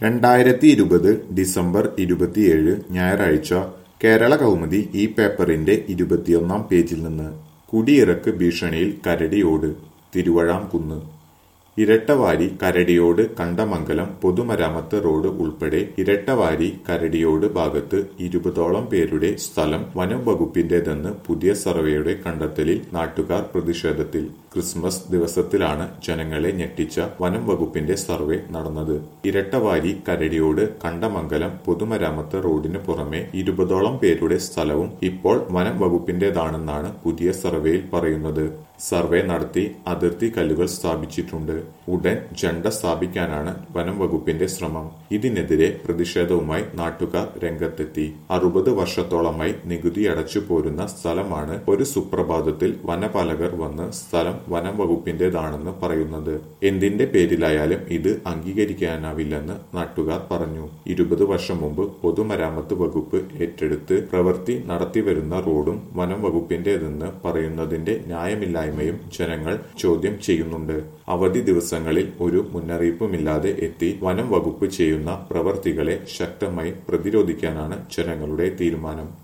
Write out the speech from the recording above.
രണ്ടായിരത്തി ഇരുപത് ഡിസംബർ ഇരുപത്തിയേഴ് ഞായറാഴ്ച കേരള കൗമുദി ഈ പേപ്പറിന്റെ ഇരുപത്തിയൊന്നാം പേജിൽ നിന്ന് കുടിയിറക്ക് ഭീഷണിയിൽ കരടിയോട് തിരുവഴാംകുന്ന് ഇരട്ടവാരി കരടിയോട് കണ്ടമംഗലം പൊതുമരാമത്ത് റോഡ് ഉൾപ്പെടെ ഇരട്ടവാരി കരടിയോട് ഭാഗത്ത് ഇരുപതോളം പേരുടെ സ്ഥലം വനം വകുപ്പിന്റേതെന്ന് പുതിയ സർവേയുടെ കണ്ടെത്തലിൽ നാട്ടുകാർ പ്രതിഷേധത്തിൽ ക്രിസ്മസ് ദിവസത്തിലാണ് ജനങ്ങളെ ഞെട്ടിച്ച വനം വകുപ്പിന്റെ സർവേ നടന്നത് ഇരട്ടവാരി കരടിയോട് കണ്ടമംഗലം പൊതുമരാമത്ത് റോഡിന് പുറമെ ഇരുപതോളം പേരുടെ സ്ഥലവും ഇപ്പോൾ വനം വകുപ്പിന്റേതാണെന്നാണ് പുതിയ സർവേയിൽ പറയുന്നത് സർവേ നടത്തി അതിർത്തി കല്ലുകൾ സ്ഥാപിച്ചിട്ടുണ്ട് ഉടൻ ജണ്ട സ്ഥാപിക്കാനാണ് വനം വകുപ്പിന്റെ ശ്രമം ഇതിനെതിരെ പ്രതിഷേധവുമായി നാട്ടുകാർ രംഗത്തെത്തി അറുപത് വർഷത്തോളമായി നികുതി അടച്ചു പോരുന്ന സ്ഥലമാണ് ഒരു സുപ്രഭാതത്തിൽ വനപാലകർ വന്ന് സ്ഥലം വനം വകുപ്പിന്റേതാണെന്ന് പറയുന്നത് എന്തിന്റെ പേരിലായാലും ഇത് അംഗീകരിക്കാനാവില്ലെന്ന് നാട്ടുകാർ പറഞ്ഞു ഇരുപത് വർഷം മുമ്പ് പൊതുമരാമത്ത് വകുപ്പ് ഏറ്റെടുത്ത് പ്രവൃത്തി നടത്തിവരുന്ന റോഡും വനം വകുപ്പിന്റേതെന്ന് പറയുന്നതിന്റെ ന്യായമില്ലായ്മയും ജനങ്ങൾ ചോദ്യം ചെയ്യുന്നുണ്ട് അവധി ദിവസങ്ങളിൽ ഒരു മുന്നറിയിപ്പുമില്ലാതെ എത്തി വനം വകുപ്പ് ചെയ്യുന്ന പ്രവർത്തികളെ ശക്തമായി പ്രതിരോധിക്കാനാണ് ജനങ്ങളുടെ തീരുമാനം